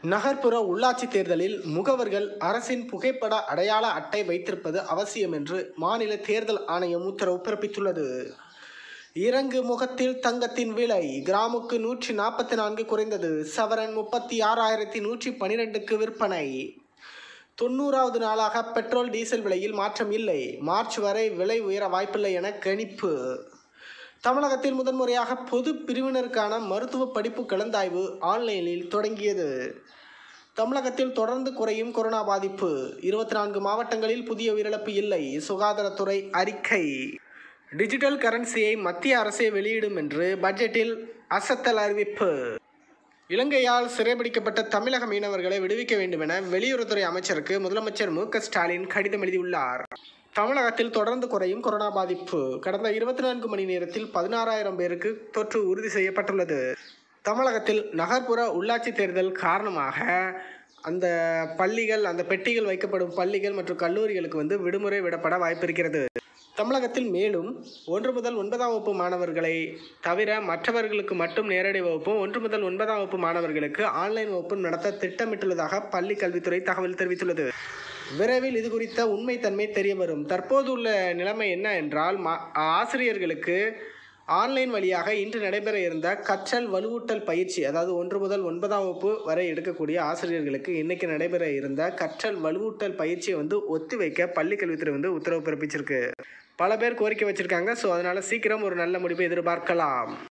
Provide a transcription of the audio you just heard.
நகர்ப்புற உள்ளாட்சி தேர்தலில் முகவர்கள் அரசின் புகைப்பட அடையாள அட்டை வைத்திருப்பது அவசியம் என்று மாநில தேர்தல் ஆணையம் உத்தரவு பிறப்பித்துள்ளது இறங்கு முகத்தில் தங்கத்தின் விலை கிராமுக்கு நூற்றி நாற்பத்தி நான்கு குறைந்தது சவரன் முப்பத்தி ஆறாயிரத்தி நூற்றி பனிரெண்டுக்கு விற்பனை தொண்ணூறாவது நாளாக பெட்ரோல் டீசல் விலையில் மாற்றம் இல்லை மார்ச் வரை விலை உயர வாய்ப்பில்லை என கணிப்பு தமிழகத்தில் முதன்முறையாக பொது பிரிவினருக்கான மருத்துவ படிப்பு கலந்தாய்வு ஆன்லைனில் தொடங்கியது தமிழகத்தில் தொடர்ந்து குறையும் கொரோனா பாதிப்பு இருபத்தி நான்கு மாவட்டங்களில் புதிய உயிரிழப்பு இல்லை சுகாதாரத்துறை அறிக்கை டிஜிட்டல் கரன்சியை மத்திய அரசே வெளியிடும் என்று பட்ஜெட்டில் அசத்தல் அறிவிப்பு இலங்கையால் சிறைபிடிக்கப்பட்ட தமிழக மீனவர்களை விடுவிக்க வேண்டுமென வெளியுறவுத்துறை அமைச்சருக்கு முதலமைச்சர் மு க ஸ்டாலின் கடிதம் எழுதியுள்ளார் தமிழகத்தில் தொடர்ந்து குறையும் கொரோனா பாதிப்பு கடந்த இருபத்தி நான்கு மணி நேரத்தில் பதினாறாயிரம் பேருக்கு தொற்று உறுதி செய்யப்பட்டுள்ளது தமிழகத்தில் நகர்ப்புற உள்ளாட்சி தேர்தல் காரணமாக அந்த பள்ளிகள் அந்த பெட்டிகள் வைக்கப்படும் பள்ளிகள் மற்றும் கல்லூரிகளுக்கு வந்து விடுமுறை விடப்பட வாய்ப்பிருக்கிறது தமிழகத்தில் மேலும் ஒன்று முதல் ஒன்பதாம் வகுப்பு மாணவர்களை தவிர மற்றவர்களுக்கு மட்டும் நேரடி வகுப்பும் ஒன்று முதல் ஒன்பதாம் வகுப்பு மாணவர்களுக்கு ஆன்லைன் வகுப்பும் நடத்த திட்டமிட்டுள்ளதாக பள்ளி கல்வித்துறை தகவல் தெரிவித்துள்ளது விரைவில் இது குறித்த உண்மைத்தன்மை தெரிய வரும் தற்போது உள்ள நிலைமை என்ன என்றால் மா ஆசிரியர்களுக்கு ஆன்லைன் வழியாக இன்று நடைபெற இருந்த கற்றல் வலுவூட்டல் பயிற்சி அதாவது ஒன்று முதல் ஒன்பதாம் வகுப்பு வரை எடுக்கக்கூடிய ஆசிரியர்களுக்கு இன்னைக்கு நடைபெற இருந்த கற்றல் வலுவூட்டல் பயிற்சியை வந்து ஒத்திவைக்க பள்ளி கல்வித்துறை வந்து உத்தரவு பிறப்பிச்சிருக்கு பல பேர் கோரிக்கை வச்சிருக்காங்க ஸோ அதனால சீக்கிரம் ஒரு நல்ல முடிவை எதிர்பார்க்கலாம்